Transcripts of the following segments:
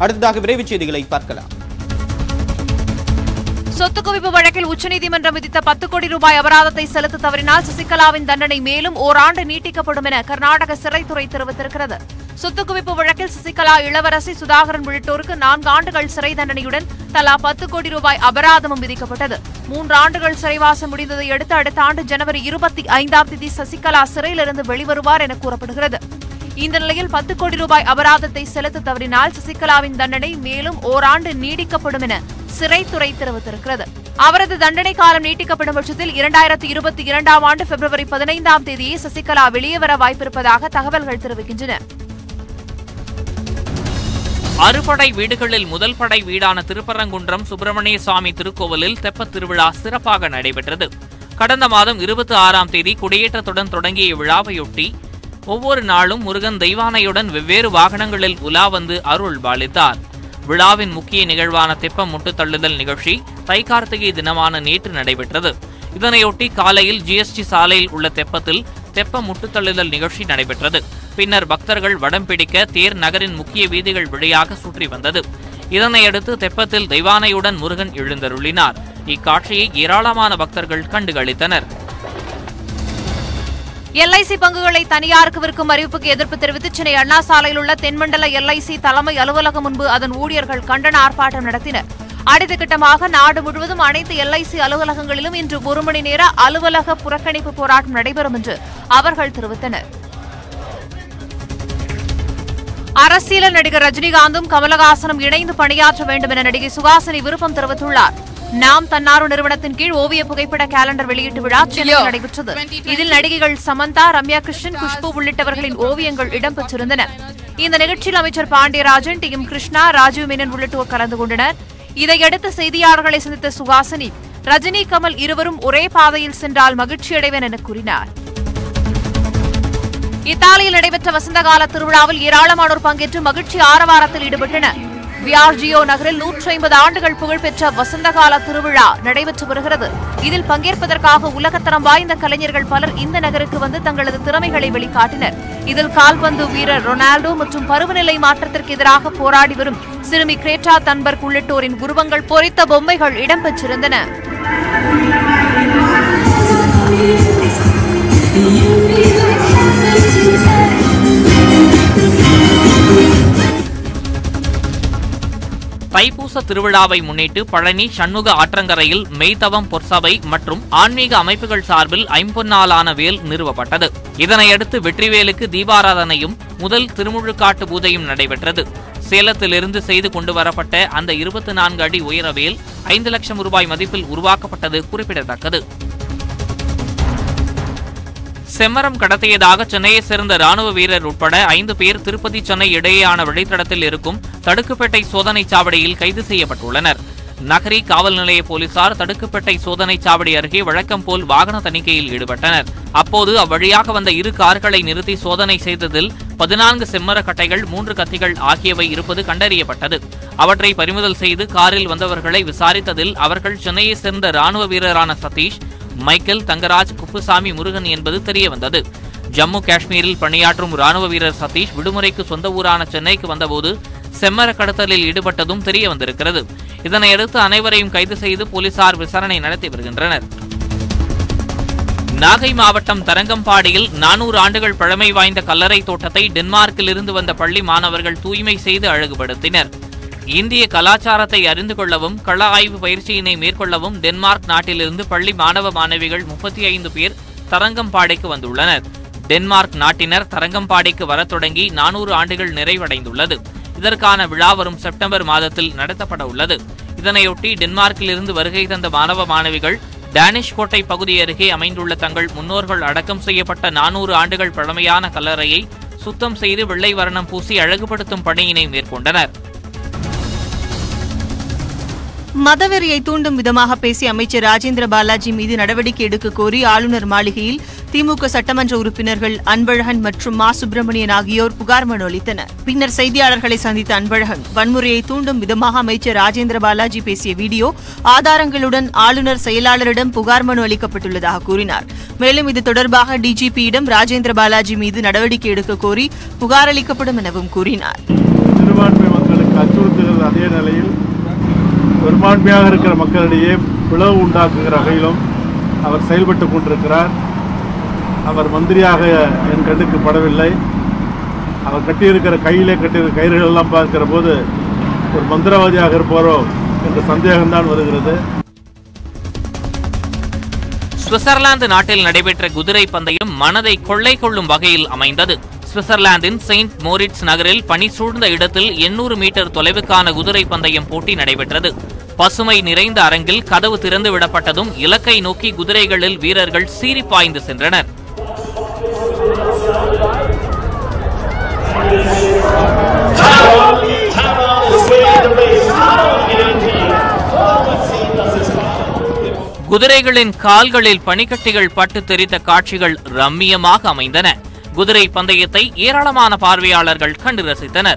அடுத்ததாக விரைவுச் செய்திகளை பார்க்கலாம் சொத்து குவிப்பு வழக்கில் உச்சநீதிமன்றம் விதித்த பத்து கோடி ரூபாய் அபராதத்தை செலுத்த தவறினால் சசிகலாவின் தண்டனை மேலும் ஓராண்டு நீட்டிக்கப்படும் என கர்நாடக சிறைத்துறை தெரிவித்திருக்கிறது சொத்து குவிப்பு வழக்கில் சசிகலா இளவரசி சுதாகரன் உள்ளிட்டோருக்கு நான்கு ஆண்டுகள் சிறை தண்டனையுடன் தலா பத்து கோடி ரூபாய் அபராதமும் விதிக்கப்பட்டது மூன்று ஆண்டுகள் சிறைவாசம் முடிந்ததை அடுத்து அடுத்த ஆண்டு ஜனவரி இருபத்தி ஐந்தாம் தேதி சசிகலா சிறையிலிருந்து வெளிவருவார் என கூறப்படுகிறது இந்த நிலையில் பத்து கோடி ரூபாய் அபராதத்தை செலுத்த தவறினால் சசிகலாவின் தண்டனை மேலும் ஓராண்டு நீடிக்கப்படும் என சிறைத்துறை தெரிவித்திருக்கிறது அவரது தண்டனை காலம் நீட்டிக்கப்படும் பட்சத்தில் இரண்டாயிரத்தி இருபத்தி இரண்டாம் ஆண்டு பிப்ரவரி பதினைந்தாம் தேதியே சசிகலா வெளியே வர வாய்ப்பிருப்பதாக தகவல்கள் தெரிவிக்கின்றன அறுபடை வீடுகளில் முதல் படை வீடான திருப்பரங்குன்றம் சுப்பிரமணிய சுவாமி திருக்கோவிலில் தெப்பத் திருவிழா சிறப்பாக நடைபெற்றது கடந்த மாதம் இருபத்தி ஆறாம் தேதி கொடியேற்றத்துடன் தொடங்கிய இவ்விழாவையொட்டி ஒவ்வொரு நாளும் முருகன் தெய்வானையுடன் வெவ்வேறு வாகனங்களில் உலா வந்து அருள் பாலித்தார் விழாவின் முக்கிய நிகழ்வான தெப்பம் முட்டுத் தள்ளுதல் நிகழ்ச்சி தை கார்த்திகை தினமான நேற்று நடைபெற்றது இதனையொட்டி காலையில் ஜிஎஸ்டி சாலையில் உள்ள தெப்பத்தில் தெப்ப முட்டுத்தள்ளுதல் நிகழ்ச்சி நடைபெற்றது பின்னர் பக்தர்கள் வடம் பிடிக்க தேர் நகரின் முக்கிய வீதிகள் வழியாக சுற்றி வந்தது இதனையடுத்து தெப்பத்தில் தெய்வானையுடன் முருகன் எழுந்தருளினார் இக்காட்சியை ஏராளமான பக்தர்கள் கண்டுகளித்தனர் எல்ஐசி பங்குகளை தனியாருக்கு விற்கும் அறிவிப்புக்கு எதிர்ப்பு தெரிவித்து சென்னை அண்ணா சாலையில் உள்ள தென்மண்டல எல்ஐசி தலைமை அலுவலகம் முன்பு அதன் ஊழியர்கள் கண்டன ஆர்ப்பாட்டம் நடத்தினர் அடுத்த கட்டமாக நாடு முழுவதும் அனைத்து எல்ஐசி அலுவலகங்களிலும் இன்று ஒரு மணி நேர அலுவலக புறக்கணிப்பு போராட்டம் நடைபெறும் என்று அவர்கள் தெரிவித்தனர் அரசியல் நடிகர் ரஜினிகாந்தும் கமலஹாசனும் இணைந்து பணியாற்ற வேண்டும் என நடிகை சுகாசினி விருப்பம் தெரிவித்துள்ளார் நாம் தன்னார்வ நிறுவனத்தின் கீழ் ஓவிய புகைப்பட கேலண்டர் வெளியீட்டு விழா சென்னையில் நடைபெற்றது இதில் நடிகைகள் சமந்தா ரம்யா கிருஷ்ணன் குஷ்பு உள்ளிட்டவர்களின் ஓவியங்கள் இடம்பெற்றிருந்தன இந்த நிகழ்ச்சியில் அமைச்சர் பாண்டியராஜன் டி எம் கிருஷ்ணா ராஜீவ் மேனன் உள்ளிட்டோர் கலந்து கொண்டனர் இதையடுத்து செய்தியாளர்களை சந்தித்த சுகாசினி ரஜினி கமல் இருவரும் ஒரே பாதையில் சென்றால் மகிழ்ச்சியடைவேன் என கூறினார் இத்தாலியில் நடைபெற்ற வசந்தகால திருவிழாவில் ஏராளமானோர் பங்கேற்று மகிழ்ச்சி ஆரவாரத்தில் ஈடுபட்டனர் வியார்ஜியோ நகரில் நூற்றி ஐம்பது ஆண்டுகள் புகழ்பெற்ற வசந்தகால திருவிழா நடைபெற்று வருகிறது இதில் பங்கேற்பதற்காக உலகத்தரம் வாய்ந்த கலைஞர்கள் பலர் இந்த நகருக்கு வந்து தங்களது திறமைகளை வெளிக்காட்டினர் இதில் கால்பந்து வீரர் ரொனால்டோ மற்றும் பருவநிலை மாற்றத்திற்கு எதிராக போராடி வரும் சிறுமி கிரேட்டா தன்பர்க் உள்ளிட்டோரின் உருவங்கள் பொறித்த பொம்மைகள் இடம்பெற்றிருந்தன தைப்பூச திருவிழாவை முன்னிட்டு பழனி சண்முக ஆற்றங்கரையில் மெய்தவம் பொற்சபை மற்றும் ஆன்மீக அமைப்புகள் சார்பில் ஐம்பொன்னாலான வேல் நிறுவப்பட்டது இதனையடுத்து வெற்றிவேலுக்கு தீபாராதனையும் முதல் திருமுழுக்காட்டு பூஜையும் நடைபெற்றது சேலத்திலிருந்து செய்து கொண்டு வரப்பட்ட அந்த இருபத்தி நான்கு அடி உயர வேல் ஐந்து லட்சம் ரூபாய் மதிப்பில் உருவாக்கப்பட்டது குறிப்பிடத்தக்கது செம்மரம் கடத்தியதாக சென்னையைச் சேர்ந்த ராணுவ வீரர் உட்பட ஐந்து பேர் திருப்பதி சென்னை இடையேயான வழித்தடத்தில் இருக்கும் தடுக்குப்பேட்டை சோதனைச் சாவடியில் கைது செய்யப்பட்டுள்ளனர் நகரி காவல் நிலைய போலீசார் தடுக்குப்பேட்டை சோதனைச் சாவடி அருகே வழக்கம் போல் வாகன தணிக்கையில் ஈடுபட்டனர் அப்போது அவ்வழியாக வந்த இரு கார்களை நிறுத்தி சோதனை செய்ததில் பதினான்கு செம்மர கட்டைகள் மூன்று கத்திகள் ஆகியவை இருப்பது கண்டறியப்பட்டது அவற்றை பறிமுதல் செய்து காரில் வந்தவர்களை விசாரித்ததில் அவர்கள் சென்னையைச் சேர்ந்த ராணுவ வீரரான சதீஷ் மைக்கேல் தங்கராஜ் குப்புசாமி முருகன் என்பது தெரியவந்தது ஜம்மு காஷ்மீரில் பணியாற்றும் ராணுவ வீரர் சதீஷ் விடுமுறைக்கு சொந்த ஊரான சென்னைக்கு வந்தபோது செம்மர கடத்தலில் ஈடுபட்டதும் தெரிய வந்திருக்கிறது இதனையடுத்து அனைவரையும் கைது செய்து போலீசார் விசாரணை நடத்தி வருகின்றனர் நாகை மாவட்டம் தரங்கம்பாடியில் நானூறு ஆண்டுகள் பழமை வாய்ந்த கல்லறை தோட்டத்தை டென்மார்க்கில் இருந்து வந்த பள்ளி மாணவர்கள் தூய்மை செய்து அழகுபடுத்தினர் இந்திய கலாச்சாரத்தை அறிந்து கொள்ளவும் கள ஆய்வு பயிற்சியினை மேற்கொள்ளவும் டென்மார்க் நாட்டிலிருந்து பள்ளி மாணவ மாணவிகள் முப்பத்தி ஐந்து பேர் தரங்கம்பாடிக்கு வந்துள்ளனர் டென்மார்க் நாட்டினர் தரங்கம்பாடிக்கு வரத் தொடங்கி நானூறு ஆண்டுகள் நிறைவடைந்துள்ளது இதற்கான விழா வரும் செப்டம்பர் மாதத்தில் நடத்தப்பட உள்ளது இதனையொட்டி டென்மார்க்கிலிருந்து வருகை தந்த மாணவ மாணவிகள் டேனிஷ் கோட்டை பகுதி அருகே அமைந்துள்ள தங்கள் முன்னோர்கள் அடக்கம் செய்யப்பட்ட நானூறு ஆண்டுகள் பழமையான கல்லறையை சுத்தம் செய்து வெள்ளை வர்ணம் பூசி அழகுபடுத்தும் பணியினை மேற்கொண்டனர் மதவெறியை தூண்டும் விதமாக பேசிய அமைச்சர் ராஜேந்திர பாலாஜி மீது நடவடிக்கை எடுக்க கோரி ஆளுநர் மாளிகையில் திமுக சட்டமன்ற உறுப்பினர்கள் அன்பழகன் மற்றும் மா சுப்பிரமணியன் ஆகியோர் புகார் மனு அளித்தனர் பின்னர் செய்தியாளர்களை சந்தித்த அன்பழகன் வன்முறையை தூண்டும் விதமாக அமைச்சர் ராஜேந்திர பாலாஜி பேசிய வீடியோ ஆதாரங்களுடன் ஆளுநர் செயலாளரிடம் புகார் மனு அளிக்கப்பட்டுள்ளதாக கூறினார் மேலும் இது தொடர்பாக டிஜிபியிடம் ராஜேந்திர பாலாஜி மீது நடவடிக்கை எடுக்க கோரி புகார் அளிக்கப்படும் எனவும் கூறினார் சிறுபான்மை மக்களுக்கு அச்சுறுத்துகிறது அதே நிலையில் பெரும்பான்மையாக இருக்கிற மக்களிடையே பிளவு உண்டாக்குகிற வகையிலும் அவர் செயல்பட்டு கொண்டிருக்கிறார் அவர் மந்திரியாக என் கண்ணுக்கு படவில்லை அவர் கட்டியிருக்கிற கையிலே கட்டியிருக்கிற கயிறுகள் எல்லாம் பார்க்கிற போது ஒரு மந்திரவாதியாக இருப்பாரோ என்ற சந்தேகம்தான் வருகிறது சுவிட்சர்லாந்து நாட்டில் நடைபெற்ற குதிரை பந்தயம் மனதை கொள்ளை கொள்ளும் வகையில் அமைந்தது சுவிட்சர்லாந்தின் செயின்ட் மோரிட்ஸ் நகரில் பனி சூழ்ந்த இடத்தில் 800 மீட்டர் தொலைவுக்கான குதிரை பந்தயம் போட்டி நடைபெற்றது பசுமை நிறைந்த அரங்கில் கதவு திறந்து விடப்பட்டதும் இலக்கை நோக்கி குதிரைகளில் வீரர்கள் சீறி பாய்ந்து சென்றனர் குதிரைகளின் கால்களில் பனிக்கட்டிகள் பட்டு தெரித்த காட்சிகள் ரம்மியமாக அமைந்தன குதிரை பந்தயத்தை ஏராளமான பார்வையாளர்கள் கண்டு ரசித்தனர்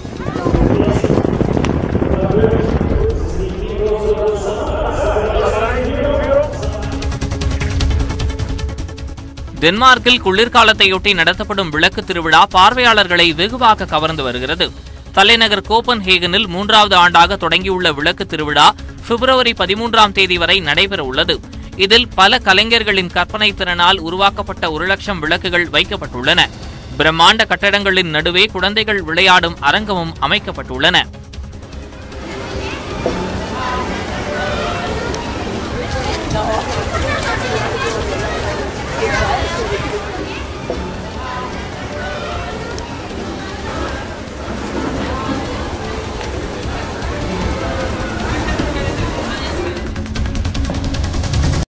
டென்மார்க்கில் குளிர்காலத்தையொட்டி நடத்தப்படும் விளக்கு திருவிழா பார்வையாளர்களை வெகுவாக கவர்ந்து வருகிறது தலைநகர் கோப்பன்ஹேகனில் மூன்றாவது ஆண்டாக தொடங்கியுள்ள விளக்கு திருவிழா பிப்ரவரி பதிமூன்றாம் தேதி வரை நடைபெற உள்ளது இதில் பல கலைஞர்களின் கற்பனை திறனால் உருவாக்கப்பட்ட ஒரு லட்சம் விளக்குகள் வைக்கப்பட்டுள்ளன பிரம்மாண்ட கட்டடங்களின் நடுவே குழந்தைகள் விளையாடும் அரங்கமும் அமைக்கப்பட்டுள்ளன